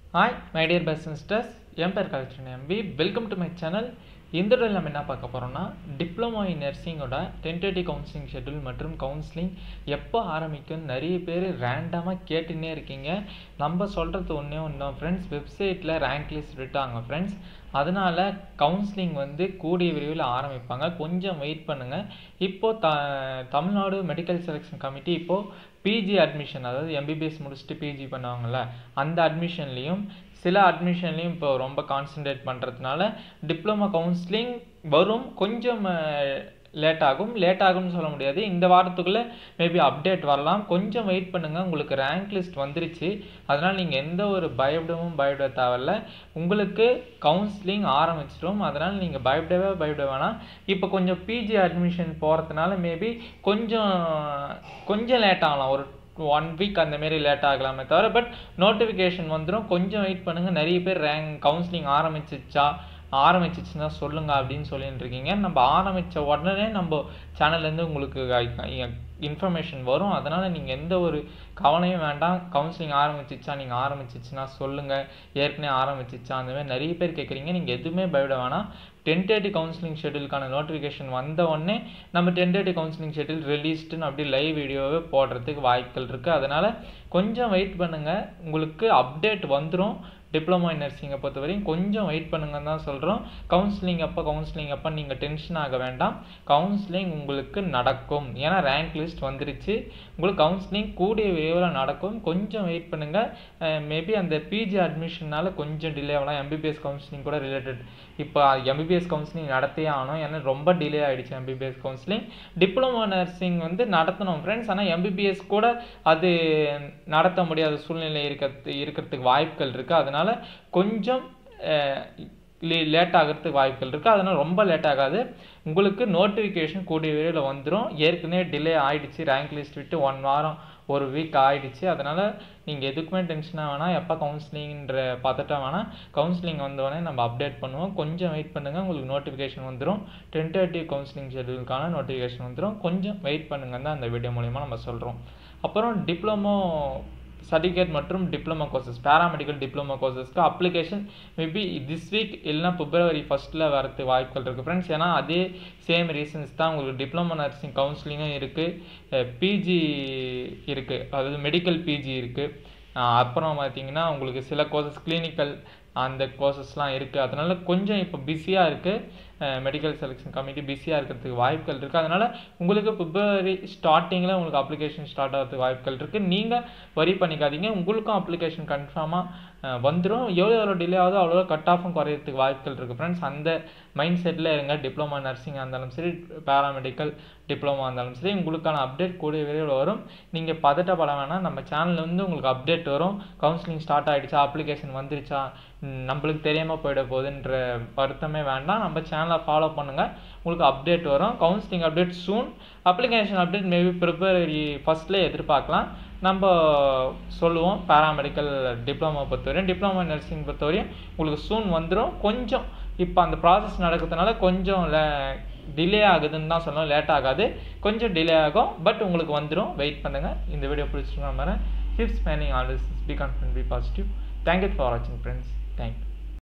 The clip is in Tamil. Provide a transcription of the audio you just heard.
hi my dear best sisters என் பேர் collection MB welcome to my channel இந்த தடவை நம்ம என்ன பார்க்க போகிறோம்னா டிப்ளமோ இன் நர்சிங்கோட டென்டேட்டிவ் கவுன்சிலிங் ஷெட்யூல் மற்றும் கவுன்சிலிங் எப்போ ஆரம்பிக்கும் நிறைய பேர் ரேண்டமாக கேட்டுன்னே இருக்கீங்க நம்ம சொல்கிறது ஒன்றே ஒன்று ஃப்ரெண்ட்ஸ் வெப்சைட்டில் ரேங்க் லிஸ்ட் விட்டாங்க ஃப்ரெண்ட்ஸ் அதனால் கவுன்சிலிங் வந்து கூடிய விரைவில் ஆரம்பிப்பாங்க கொஞ்சம் வெயிட் பண்ணுங்கள் இப்போது the Tamil Nadu medical selection committee இப்போது பிஜி அட்மிஷன் அதாவது எம்பிபிஎஸ் முடிச்சுட்டு பிஜி பண்ணுவாங்கள்ல அந்த அட்மிஷன்லேயும் சில அட்மிஷன்லேயும் இப்போ ரொம்ப கான்சென்ட்ரேட் பண்ணுறதுனால டிப்ளமோ கவுன்சிலிங் வரும் கொஞ்சம் லேட் ஆகும் லேட் ஆகும்னு சொல்ல முடியாது இந்த வாரத்துக்குள்ளே மேபி அப்டேட் வரலாம் கொஞ்சம் வெயிட் பண்ணுங்கள் உங்களுக்கு ரேங்க் லிஸ்ட் வந்துருச்சு அதனால் நீங்கள் எந்த ஒரு பயப்படவும் பயப்பட தேவையில்ல உங்களுக்கு கவுன்சிலிங் ஆரம்பிச்சிடும் அதனால் நீங்கள் பயப்படவே பயப்பட வேணாம் இப்போ கொஞ்சம் பிஜி அட்மிஷன் போகிறதுனால மேபி கொஞ்சம் கொஞ்சம் லேட் ஆகலாம் ஒரு ஒன் வீக் அந்த மாரி லேட் ஆகலாமே தவிர பட் நோட்டிஃபிகேஷன் வந்துடும் கொஞ்சம் வெயிட் பண்ணுங்கள் நிறைய பேர் ரேங்க் கவுன்சிலிங் ஆரம்பிச்சிச்சா ஆரம்பிச்சிச்சுன்னா சொல்லுங்க அப்படின்னு சொல்லிட்டு இருக்கீங்க நம்ம ஆரம்பித்த உடனே நம்ம சேனல்லேருந்து உங்களுக்கு இன்ஃபர்மேஷன் வரும் அதனால் நீங்கள் எந்த ஒரு கவலையும் வேண்டாம் கவுன்சிலிங் ஆரம்பிச்சிச்சா நீங்கள் ஆரம்பிச்சிச்சுன்னா சொல்லுங்கள் ஏற்கனவே ஆரம்பிச்சிச்சா அந்த மாதிரி நிறைய பேர் கேட்குறீங்க நீங்கள் எதுவுமே பயப்பட வேணாம் டென்டேட்டிவ் கவுன்சிலிங் ஷெட்யூலுக்கான நோட்டிஃபிகேஷன் வந்த உடனே நம்ம டென்டேட்டிவ் கவுன்சிலிங் ஷெட்யூல் ரிலீஸ்டுன்னு அப்படி லைவ் வீடியோவே போடுறதுக்கு வாய்ப்புகள் இருக்குது அதனால் கொஞ்சம் வெயிட் பண்ணுங்கள் உங்களுக்கு அப்டேட் வந்துடும் டிப்ளமோ இன் நர்சிங்கை பொறுத்த வரையும் கொஞ்சம் வெயிட் பண்ணுங்கன்னு தான் சொல்கிறோம் கவுன்சிலிங் அப்போ கவுன்சிலிங் அப்போ நீங்கள் டென்ஷன் ஆக வேண்டாம் கவுன்சிலிங் உங்களுக்கு நடக்கும் ஏன்னா ரேங்க் லிஸ்ட் வந்துருச்சு உங்களுக்கு கவுன்சிலிங் கூடிய விரைவில் நடக்கும் கொஞ்சம் வெயிட் பண்ணுங்கள் மேபி அந்த பிஜி அட்மிஷனால் கொஞ்சம் டிலே ஆகலாம் எம்பிபிஎஸ் கவுன்சிலிங் கூட ரிலேட்டட் இப்போ எம்பிபிஎஸ் கவுன்சிலிங் நடத்தியே ஆகணும் ஏன்னா ரொம்ப டிலே ஆகிடுச்சு எம்பிபிஎஸ் கவுன்சிலிங் டிப்ளமோ நர்சிங் வந்து நடத்தணும் ஃப்ரெண்ட்ஸ் ஆனால் எம்பிபிஎஸ் கூட அது நடத்த முடியாத சூழ்நிலை இருக்கிறது இருக்கிறதுக்கு வாய்ப்புகள் இருக்குது அதனால் கொஞ்சம் லேட் ஆகிறதுக்கு வாய்ப்புகள் இருக்குது அதனால் ரொம்ப லேட் ஆகாது உங்களுக்கு நோட்டிஃபிகேஷன் கூடிய விரைவில் வந்துடும் ஏற்கனவே டிலே ஆகிடுச்சு ரேங்க் லிஸ்ட் விட்டு ஒன் வாரம் ஒரு வீக் ஆகிடுச்சு அதனால் நீங்கள் எதுக்குமே டென்ஷனாக வேணாம் எப்போ கவுன்சிலிங்கிற பதட்டம் வேணாம் கவுன்சிலிங் வந்தோடனே நம்ம அப்டேட் பண்ணுவோம் கொஞ்சம் வெயிட் பண்ணுங்கள் உங்களுக்கு நோட்டிஃபிகேஷன் வந்துடும் டென்டேட்டிவ் கவுன்சிலிங் ஷெடியூலுக்கான நோட்டிஃபிகேஷன் வந்துடும் கொஞ்சம் வெயிட் பண்ணுங்கள் தான் அந்த வீடியோ மூலிமா நம்ம சொல்கிறோம் அப்புறம் டிப்ளமோ சர்டிஃபிகேட் மற்றும் டிப்ளமோ கோர்சஸ் பேராமெடிக்கல் டிப்ளமோ கோர்சஸ்க்கு அப்ளிகேஷன் மேபி திஸ் வீக் இல்லைனா பிப்ரவரி ஃபஸ்ட்டில் வரது வாய்ப்புகள் இருக்குது ஃப்ரெண்ட்ஸ் ஏன்னா அதே சேம் ரீசன்ஸ் தான் உங்களுக்கு டிப்ளமோ நர்சிங் கவுன்சிலிங்கும் இருக்குது பிஜி இருக்குது அதாவது மெடிக்கல் பிஜி இருக்குது அப்புறம் பார்த்தீங்கன்னா உங்களுக்கு சில கோர்சஸ் கிளினிக்கல் அந்த கோர்சஸ்லாம் இருக்குது அதனால் கொஞ்சம் இப்போ பிஸியாக இருக்குது மெடிக்கல் செலெக்ஷன் கமிட்டி பிஸியாக இருக்கிறதுக்கு வாய்ப்புகள் இருக்குது அதனால் உங்களுக்கு பிப்ரவரி ஸ்டார்டிங்கில் உங்களுக்கு அப்ளிகேஷன் ஸ்டார்ட் ஆகிறதுக்கு வாய்ப்புகள் இருக்குது நீங்கள் வரி பண்ணிக்காதீங்க உங்களுக்கும் அப்ளிகேஷன் கன்ஃபார்மாக வந்துடும் எவ்வளோ எவ்வளோ டிலே ஆகுதோ அவ்வளோ கட் ஆஃபும் குறையிறதுக்கு வாய்ப்புகள் இருக்குது ஃப்ரெண்ட்ஸ் அந்த மைண்ட் செட்டில் இருங்க டிப்ளமா நர்சிங்காக இருந்தாலும் சரி பேராமெடிக்கல் டிப்ளமா இருந்தாலும் சரி உங்களுக்கான அப்டேட் கூடிய விரைவில் வரும் நீங்கள் பதட்டப்பட வேணாம் நம்ம சேனலில் வந்து உங்களுக்கு அப்டேட் வரும் கவுன்சிலிங் ஸ்டார்ட் ஆகிடுச்சா அப்ளிகேஷன் வந்துருச்சா நம்மளுக்கு தெரியாமல் போயிட போகுதுன்ற வருத்தமே வேண்டாம் நம்ம சேனலை ஃபாலோ பண்ணுங்கள் உங்களுக்கு அப்டேட் வரும் கவுன்சிலிங் அப்டேட் சூன் அப்ளிகேஷன் அப்டேட் மேபி பிப்ரவரி ஃபஸ்ட்லேயே எதிர்பார்க்கலாம் நம்ம சொல்லுவோம் பேராமெடிக்கல் டிப்ளமோ பொறுத்தவரையும் டிப்ளமோ நர்சிங் பொறுத்தவரையும் உங்களுக்கு சூன் வந்துடும் கொஞ்சம் இப்போ அந்த ப்ராசஸ் நடக்கிறதுனால கொஞ்சம் டிலே ஆகுதுன்னு தான் சொல்லணும் லேட் ஆகாது கொஞ்சம் டிலே ஆகும் பட் உங்களுக்கு வந்துடும் வெயிட் பண்ணுங்கள் இந்த வீடியோ பிடிச்சிருக்கோம் மாதிரி keep spending always be confident be positive thank you for வாட்சிங் ஃப்ரெண்ட்ஸ் தேங்க்யூ